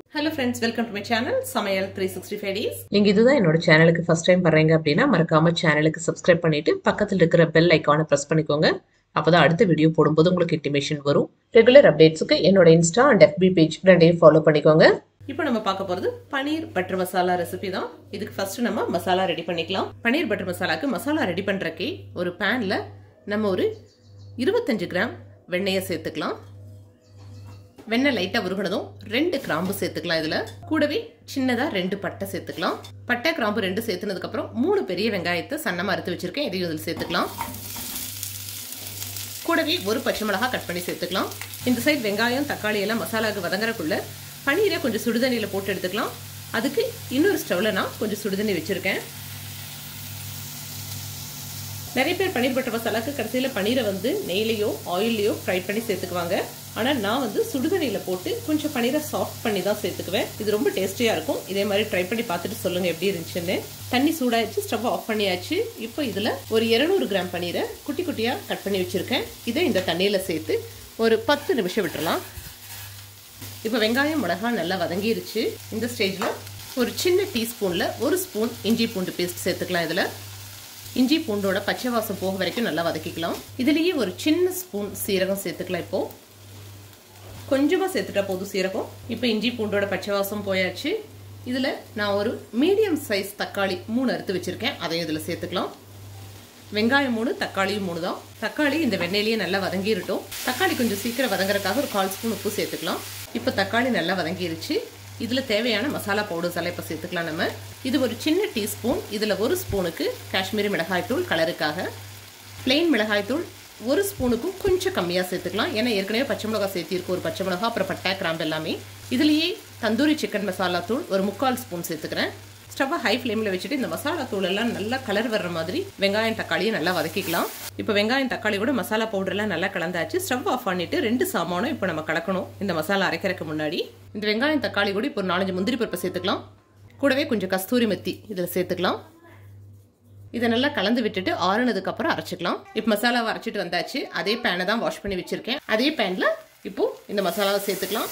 hello friends welcome to my channel சமையல் three sixty five days நீங்க இதுதான் என்னோட சேனலுக்கு ஃபர்ஸ்ட் டைம் வர்றீங்க அப்படின்னா மறக்காம சேனலுக்கு சப்ஸ்கிரைப் பண்ணிட்டு பக்கத்தில் இருக்கிற பெல் ஐக்கானை பிரஸ் பண்ணிக்கோங்க அப்பதான் அடுத்த வீடியோ போடும்போது உங்களுக்கு இன்டிமேஷன் வரும் ரெகுலர் அப்டேட்ஸுக்கு என்னோட இன்ஸ்டா அண்ட் எஃபி பேஜ் ரெண்டையும் ஃபாலோ பண்ணிக்கோங்க இப்போ நம்ம பார்க்க போகிறது பனீர் பட்டர் மசாலா ரெசிபி தான் இதுக்கு ஃபர்ஸ்ட் நம்ம மசாலா ரெடி பண்ணிக்கலாம் பனீர் பட்டர் மசாலாக்கு மசாலா ரெடி பண்ணுறக்கே ஒரு பேனில் நம்ம ஒரு இருபத்தஞ்சு கிராம் வெண்ணெயை சேர்த்துக்கலாம் வெண்ணெய் லைட்டாக உருகினதும் ரெண்டு கிராம்பு சேர்த்துக்கலாம் இதில் கூடவே சின்னதாக ரெண்டு பட்டை சேர்த்துக்கலாம் பட்டை கிராம்பு ரெண்டு சேர்த்துனதுக்கப்புறம் மூணு பெரிய வெங்காயத்தை சன்னமாக அறுத்து வச்சிருக்கேன் இதையும் இதில் சேர்த்துக்கலாம் கூடவே ஒரு பச்சை மிளகா கட் பண்ணி சேர்த்துக்கலாம் இந்த சைடு வெங்காயம் தக்காளி எல்லாம் மசாலாவுக்கு வதங்குறக்குள்ள பனீரை கொஞ்சம் சுடுதண்ணியில் போட்டு எடுத்துக்கலாம் அதுக்கு இன்னொரு ஸ்டவ்வில் நான் கொஞ்சம் சுடுதண்ணி வச்சுருக்கேன் நிறைய பேர் பன்னீர் பட்டர் மசாலாக்கு கடைசியில் பன்னீரை வந்து நெய்லையோ ஆயிலையோ ஃப்ரை பண்ணி சேர்த்துக்குவாங்க ஆனால் நான் வந்து சுடுதண்ணியில் போட்டு கொஞ்சம் பன்னீரை சாஃப்ட் பண்ணி தான் சேர்த்துக்குவேன் இது ரொம்ப டேஸ்டியாக இருக்கும் இதே மாதிரி ட்ரை பண்ணி பார்த்துட்டு சொல்லுங்கள் எப்படி இருந்துச்சுன்னு தண்ணி சூடாயிடுச்சு ஸ்டவ் ஆஃப் பண்ணியாச்சு இப்போ இதில் ஒரு இரநூறு கிராம் பன்னீரை குட்டி குட்டியாக கட் பண்ணி வச்சுருக்கேன் இதை இந்த தண்ணியில் சேர்த்து ஒரு பத்து நிமிஷம் விட்டுறலாம் இப்போ வெங்காயம் மிளகா நல்லா வதங்கிருச்சு இந்த ஸ்டேஜில் ஒரு சின்ன டீஸ்பூனில் ஒரு ஸ்பூன் இஞ்சி பூண்டு பேஸ்ட் சேர்த்துக்கலாம் இதில் இஞ்சி பூண்டோட பச்சை வாசம் போக வரைக்கும் நல்லா வதக்கிக்கலாம் இதுலேயே ஒரு சின்ன ஸ்பூன் சீரகம் சேர்த்துக்கலாம் இப்போது கொஞ்சமாக சேர்த்துட்டா போதும் சீரகம் இப்போ இஞ்சி பூண்டோட பச்சை வாசம் போயாச்சு இதில் நான் ஒரு மீடியம் சைஸ் தக்காளி மூணு அறுத்து வச்சுருக்கேன் அதையும் இதில் சேர்த்துக்கலாம் வெங்காயம் மூணு தக்காளியும் மூணு தான் தக்காளி இந்த வெண்ணெயிலேயே நல்லா வதங்கிருட்டும் தக்காளி கொஞ்சம் சீக்கிரம் வதங்குறதுக்காக ஒரு கால் ஸ்பூன் உப்பு சேர்த்துக்கலாம் இப்போ தக்காளி நல்லா வதங்கிருச்சு இதில் தேவையான மசாலா பவுடர்ஸ் எல்லாம் இப்போ சேர்த்துக்கலாம் நம்ம இது ஒரு சின்ன டீஸ்பூன் இதில் ஒரு ஸ்பூனுக்கு காஷ்மீரி மிளகாய்த்தூள் கலருக்காக பிளெயின் மிளகாய்த்தூள் ஒரு ஸ்பூனுக்கும் கொஞ்சம் கம்மியாக சேர்த்துக்கலாம் ஏன்னா ஏற்கனவே பச்சை மிளகா சேர்த்திருக்கு ஒரு பச்சை மிளகா அப்புறம் பட்டா கிராம்பு எல்லாமே இதுலேயே தந்தூரி சிக்கன் மசாலா தூள் ஒரு முக்கால் ஸ்பூன் சேர்த்துக்கிறேன் ஸ்டவ்வை ஹை ஃப்ளேமில் வச்சுட்டு இந்த மசாலா தூள் எல்லாம் நல்லா கலர் வர்ற மாதிரி வெங்காயம் தக்காளியை நல்லா வதக்கிக்கலாம் இப்போ வெங்காயம் தக்காளி கூட மசாலா பவுடர்லாம் நல்லா கலந்தாச்சு ஸ்டவ் ஆஃப் பண்ணிட்டு ரெண்டு சாமானும் இப்போ நம்ம கலக்கணும் இந்த மசாலா அரைக்கிறதுக்கு முன்னாடி இந்த வெங்காயம் தக்காளி கூட இப்போ ஒரு நாலஞ்சு முந்திரி பருப்பை சேர்த்துக்கலாம் கூடவே கொஞ்சம் கஸ்தூரி மெத்தி இதில் சேர்த்துக்கலாம் இதை நல்லா கலந்து விட்டுட்டு ஆறுனதுக்கு அப்புறம் அரைச்சிக்கலாம் இப்போ மசாலாவை அரைச்சிட்டு வந்தாச்சு அதே பேனை தான் வாஷ் பண்ணி வச்சிருக்கேன் அதே பேனில் இப்போ இந்த மசாலாவை சேர்த்துக்கலாம்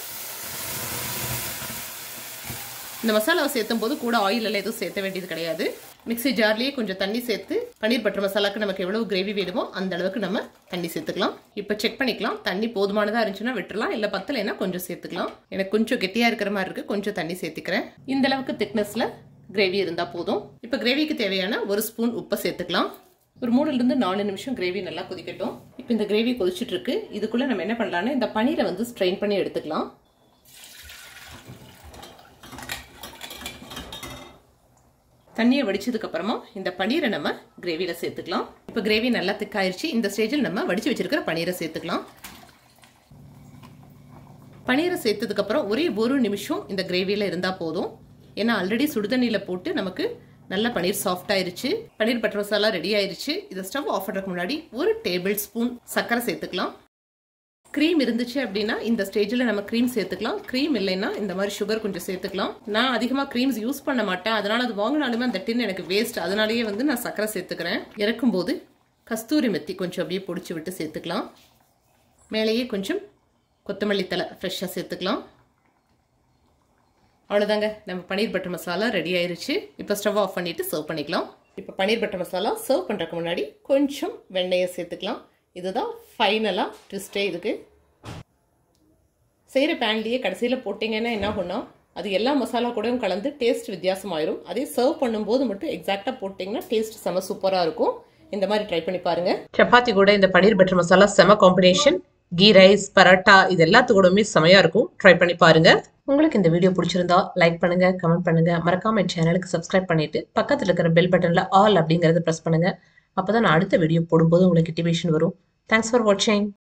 இந்த மசாலாவை சேர்த்தும் போது கூட ஆயில் எல்லாம் எதுவும் சேர்த்த வேண்டியது கிடையாது மிக்சி ஜார்லேயே கொஞ்சம் தண்ணி சேர்த்து பன்னீர் பட்டர் மசாலாக்கு நமக்கு எவ்வளவு கிரேவி வேணுமோ அந்த அளவுக்கு நம்ம தண்ணி சேர்த்துக்கலாம் இப்போ செக் பண்ணிக்கலாம் தண்ணி போதுமானதாக இருந்துச்சுன்னா விட்டுறலாம் இல்லை பத்தலைன்னா கொஞ்சம் சேர்த்துக்கலாம் எனக்கு கொஞ்சம் கெட்டியாக இருக்கிற மாதிரி இருக்குது கொஞ்சம் தண்ணி சேர்த்துக்கிறேன் இந்த அளவுக்கு திக்னஸில் கிரேவி இருந்தால் போதும் இப்போ கிரேவிக்கு தேவையான ஒரு ஸ்பூன் உப்பை சேர்த்துக்கலாம் ஒரு மூணுலேருந்து நாலு நிமிஷம் கிரேவி நல்லா கொதிக்கட்டும் இப்போ இந்த கிரேவி கொதிச்சுட்டு இருக்கு இதுக்குள்ளே நம்ம என்ன பண்ணலாம்னா இந்த பன்னீரை வந்து ஸ்ட்ரெயின் பண்ணி எடுத்துக்கலாம் தண்ணியை வடிச்சதுக்கு அப்புறமா இந்த பன்னீரை நம்ம கிரேவியில சேர்த்துக்கலாம் இப்போ கிரேவி நல்லா திக்காயிருச்சு இந்த ஸ்டேஜில் நம்ம வடிச்சு வச்சிருக்கிற பன்னீரை சேர்த்துக்கலாம் பன்னீரை சேர்த்ததுக்கு அப்புறம் ஒரே ஒரு நிமிஷம் இந்த கிரேவியில இருந்தா போதும் ஏன்னா ஆல்ரெடி சுடுதண்ணியில் போட்டு நமக்கு நல்ல பன்னீர் சாஃப்ட் ஆயிருச்சு பன்னீர் பட்டர் மசாலா ரெடி ஆயிருச்சு இதை ஸ்டவ் ஆஃப் பண்ணுறதுக்கு முன்னாடி ஒரு டேபிள் ஸ்பூன் சர்க்கரை சேர்த்துக்கலாம் க்ரீம் இருந்துச்சு அப்படின்னா இந்த ஸ்டேஜில் நம்ம க்ரீம் சேர்த்துக்கலாம் க்ரீம் இல்லைன்னா இந்த மாதிரி சுகர் கொஞ்சம் சேர்த்துக்கலாம் நான் அதிகமாக க்ரீம்ஸ் யூஸ் பண்ண மாட்டேன் அதனால அது வாங்கினாலுமே அந்த டின் எனக்கு வேஸ்ட் அதனாலேயே வந்து நான் சர்க்கரை சேர்த்துக்கிறேன் இறக்கும்போது கஸ்தூரி மெத்தி கொஞ்சம் அப்படியே பிடிச்சி விட்டு சேர்த்துக்கலாம் மேலேயே கொஞ்சம் கொத்தமல்லி தலை ஃப்ரெஷ்ஷாக சேர்த்துக்கலாம் அவ்வளோதாங்க நம்ம பன்னீர் பட்டர் மசாலா ரெடி ஆயிருச்சு இப்போ ஸ்டவ் ஆஃப் பண்ணிட்டு சர்வ் பண்ணிக்கலாம் இப்போ பன்னீர் பட்டர் மசாலா சர்வ் பண்ணுறதுக்கு முன்னாடி கொஞ்சம் வெண்ணெயை சேர்த்துக்கலாம் இதுதான் ஃபைனலாக ட்விஸ்டே இதுக்கு செய்கிற பேன்லேயே கடைசியில் போட்டிங்கன்னா என்ன ஆகும்னா அது எல்லா மசாலா கூடயும் கலந்து டேஸ்ட் வித்தியாசமாயிரும் அதே சர்வ் பண்ணும்போது மட்டும் எக்ஸாக்டாக போட்டிங்கன்னா டேஸ்ட் செம சூப்பராக இருக்கும் இந்த மாதிரி ட்ரை பண்ணி பாருங்க சப்பாத்தி கூட இந்த பன்னீர் பட்டர் மசாலா செம காம்பினேஷன் கீ ரைஸ் பரோட்டா இது எல்லாத்து கூடவுமே செமையா இருக்கும் ட்ரை பண்ணி பாருங்க உங்களுக்கு இந்த வீடியோ பிடிச்சிருந்தா லைக் பண்ணுங்க கமெண்ட் பண்ணுங்க மறக்காம என் சேனலுக்கு சப்ஸ்கிரைப் பண்ணிட்டு பக்கத்துல இருக்கிற பெல் பட்டன்ல ஆல் அப்படிங்கறத பிரஸ் பண்ணுங்க அப்பதான் நான் அடுத்த வீடியோ போடும்போது உங்களுக்கு இன்டிமேஷன் வரும் தேங்க்ஸ் ஃபார் வாட்சிங்